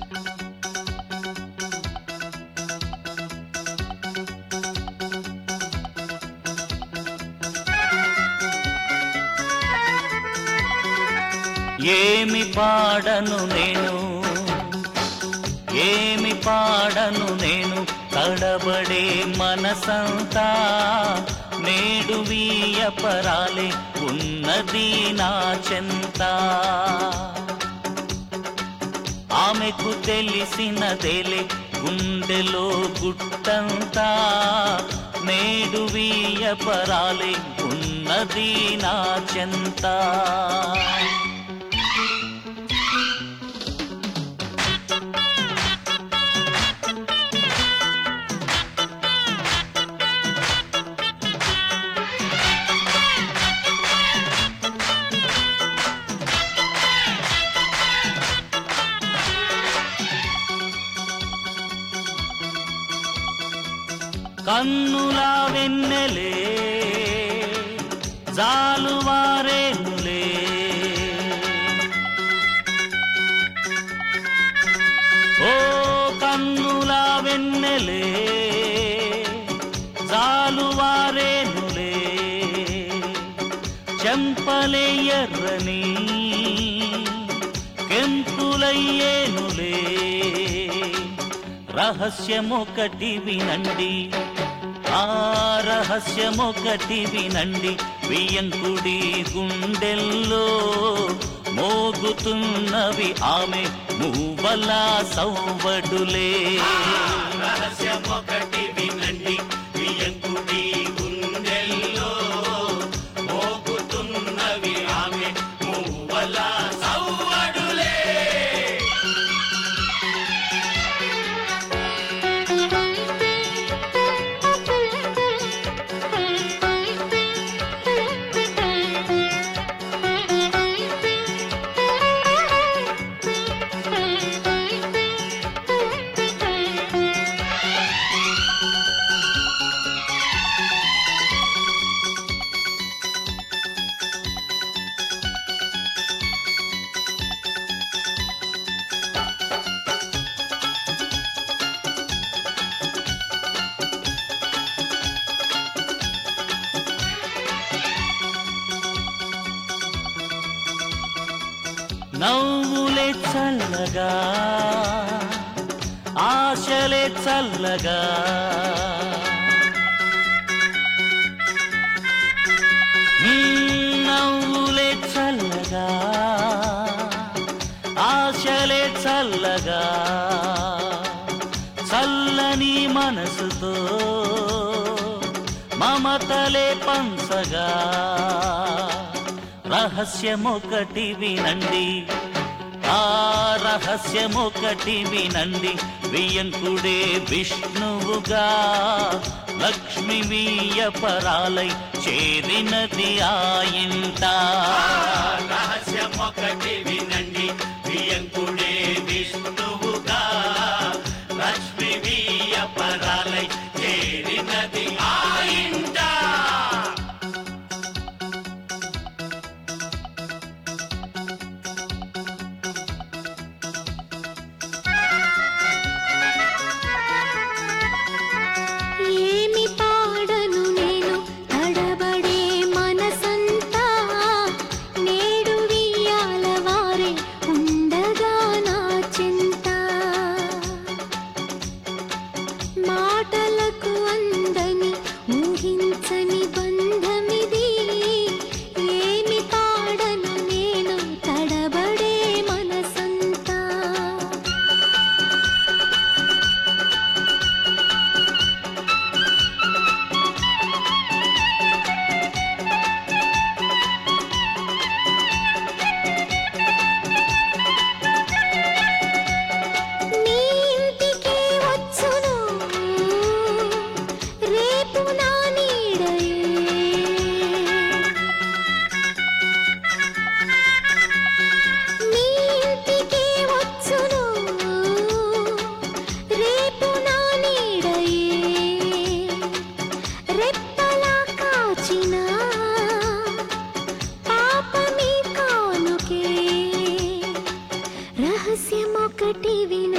ఏమి పాడను నేను ఏమి పాడను నేను తడబడే మనసంతా నేడు వీయపరాలే ఉన్నది నా చెంత ఆమెకు తెలిసినదేలే గుండెలో గుట్టంతా నేడు వీయపరాలే ఉన్నది నా చెంత కన్నుల వెన్నెలే జాలువారేనులే ఓ కన్నుల వెన్నెలే జాలువారేనులే చెంపలే ఎర్రని కెంపులయ్యేనులే రహస్యమొకటి వినండి ఆ రహస్యమొకటి వినండి వియంకుడి గుండెల్లో మోగుతున్నవి ఆమె మూవల సౌవడులే రహస్యమొకటి వినండి వియంకుడి గుండెల్లో మోగుతున్నవి ఆమె మూవల సవ్వడులే నవ్వులే చల్లగా ఆశలే చల్లగా నీ నవ్వులే చల్లగా ఆశలే చల్లగా చల్లని మనసుతో మమతలే పంచగా రహస్యమొకటి వినండి ఆ రహస్యమొకటి వినండి వియంకుడే విష్ణువుగా లక్ష్మి వీయపరాలై చేరినది ఆ ఇంట రహస్యమొకటి వినండి వియంకుడే విష్ణువుగా లక్ష్మి వీయపరాలై చేరినది ఆ ఇంట ఏమి పాడను నేను తడబడే మనసంతా నేడు వియ్యాల వారే ఉండగా నా చింత మాటలకు అందని ఊహించని బంధమిది ఏమి పాడను నేను తడబడే మనసంతా నీ ఇంటికి వచ్చును రేపు నా నీడయే నీ ఇంటికి వచ్చును రేపు నా నీడయే రెప్పలా కాచిన పాపమి కానుకే రహస్యమొకటి విన